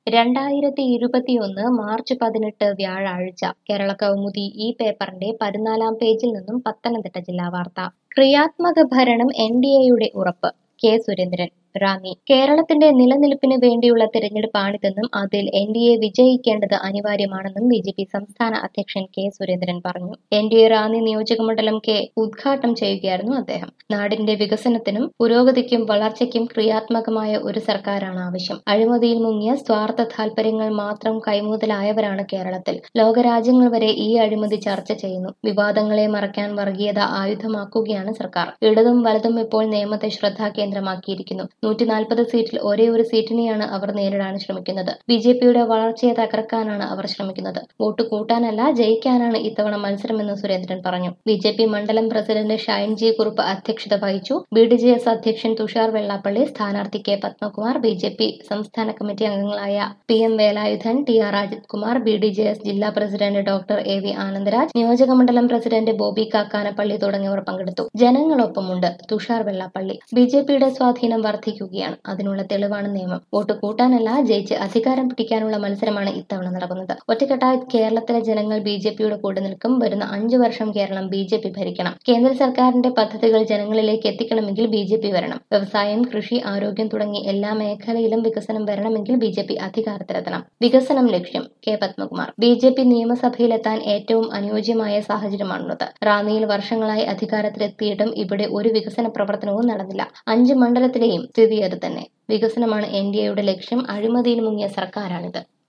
രണ്ടായിരത്തി ഇരുപത്തിയൊന്ന് മാർച്ച് പതിനെട്ട് വ്യാഴാഴ്ച കേരള കൗമുദി ഈ പേപ്പറിന്റെ പതിനാലാം പേജിൽ നിന്നും പത്തനംതിട്ട ജില്ലാ വാർത്ത ക്രിയാത്മക ഭരണം എൻ ഡി എയുടെ ഉറപ്പ് കെ സുരേന്ദ്രൻ റാന്നി കേരളത്തിന്റെ നിലനിൽപ്പിന് വേണ്ടിയുള്ള തെരഞ്ഞെടുപ്പാണിതെന്നും അതിൽ എൻ ഡി എ വിജയിക്കേണ്ടത് അനിവാര്യമാണെന്നും ബി ജെ പി സംസ്ഥാന അധ്യക്ഷൻ കെ സുരേന്ദ്രൻ പറഞ്ഞു എൻ ഡി എ റാന്നി നിയോജകമണ്ഡലം കെ ഉദ്ഘാടനം ചെയ്യുകയായിരുന്നു അദ്ദേഹം നാടിന്റെ വികസനത്തിനും പുരോഗതിക്കും വളർച്ചയ്ക്കും ക്രിയാത്മകമായ ഒരു സർക്കാരാണ് ആവശ്യം അഴിമതിയിൽ മുങ്ങിയ സ്വാർത്ഥ താൽപര്യങ്ങൾ മാത്രം കൈമുതലായവരാണ് കേരളത്തിൽ ലോകരാജ്യങ്ങൾ വരെ ഈ അഴിമതി ചർച്ച ചെയ്യുന്നു വിവാദങ്ങളെ മറയ്ക്കാൻ വർഗീയത ആയുധമാക്കുകയാണ് സർക്കാർ ഇടതും വലതും ഇപ്പോൾ നിയമത്തെ ശ്രദ്ധാകേന്ദ്രമാക്കിയിരിക്കുന്നു നൂറ്റി നാൽപ്പത് സീറ്റിൽ ഒരേ ഒരു സീറ്റിനെയാണ് അവർ നേരിടാൻ ശ്രമിക്കുന്നത് ബി ജെ പിയുടെ വളർച്ചയെ തകർക്കാനാണ് അവർ ശ്രമിക്കുന്നത് വോട്ട് കൂട്ടാനല്ല ജയിക്കാനാണ് ഇത്തവണ മത്സരമെന്ന് സുരേന്ദ്രൻ പറഞ്ഞു ബി ജെ പി മണ്ഡലം പ്രസിഡന്റ് ഷൈൻ ജി കുറുപ്പ് അധ്യക്ഷത വഹിച്ചു ബി ഡി ജെ എസ് അധ്യക്ഷൻ തുഷാർ വെള്ളാപ്പള്ളി സ്ഥാനാർത്ഥി K Padmakumar B J P സംസ്ഥാന കമ്മിറ്റി അംഗങ്ങളായ P M Velayudhan T R Ajith Kumar B D J S ജില്ലാ president doctor A V Anandaraj നിയോജകമണ്ഡലം പ്രസിഡന്റ് ബോബി കാക്കാനപ്പള്ളി തുടങ്ങിയവർ പങ്കെടുത്തു ജനങ്ങളൊപ്പമുണ്ട് തുഷാർ വെള്ളാപ്പള്ളി ബി ജെ പിയുടെ സ്വാധീനം വർദ്ധിക്കുകയാണ് അതിനുള്ള തെളിവാണ് നിയമം വോട്ട് കൂട്ടാനല്ല ജയിച്ച് അധികാരം പിടിക്കാനുള്ള മത്സരമാണ് ഇത്തവണ നടക്കുന്നത് ഒറ്റക്കെട്ടായി കേരളത്തിലെ ജനങ്ങൾ ബി ജെ പിയുടെ കൂടെ നിൽക്കും വരുന്ന അഞ്ചു വർഷം കേരളം ബി ജെ പി ഭരിക്കണം കേന്ദ്ര സർക്കാരിന്റെ പദ്ധതികൾ ജനങ്ങളിലേക്ക് എത്തിക്കണമെങ്കിൽ ബി ജെ പി വരണം വ്യവസായം കൃഷി ആരോഗ്യം തുടങ്ങി എല്ലാ മേഖലയിലും വികസനം വരണമെങ്കിൽ ബി ജെ പി അധികാരത്തിലെത്തണം വികസനം ലക്ഷ്യം K Padmakumar B J P നിയമസഭയിലെത്താൻ ഏറ്റവും അനുയോജ്യമായ സാഹചര്യമാണുള്ളത് റാന്നിയിൽ വർഷങ്ങളായി അധികാരത്തിലെത്തിയിട്ടും ഇവിടെ ഒരു വികസന പ്രവർത്തനവും നടന്നില്ല അഞ്ച് മണ്ഡലത്തിലെയും സ്ഥിതി അത് തന്നെ വികസനമാണ് എൻ ഡി എയുടെ ലക്ഷ്യം അഴിമതിയിൽ മുങ്ങിയ സർക്കാരാണിത്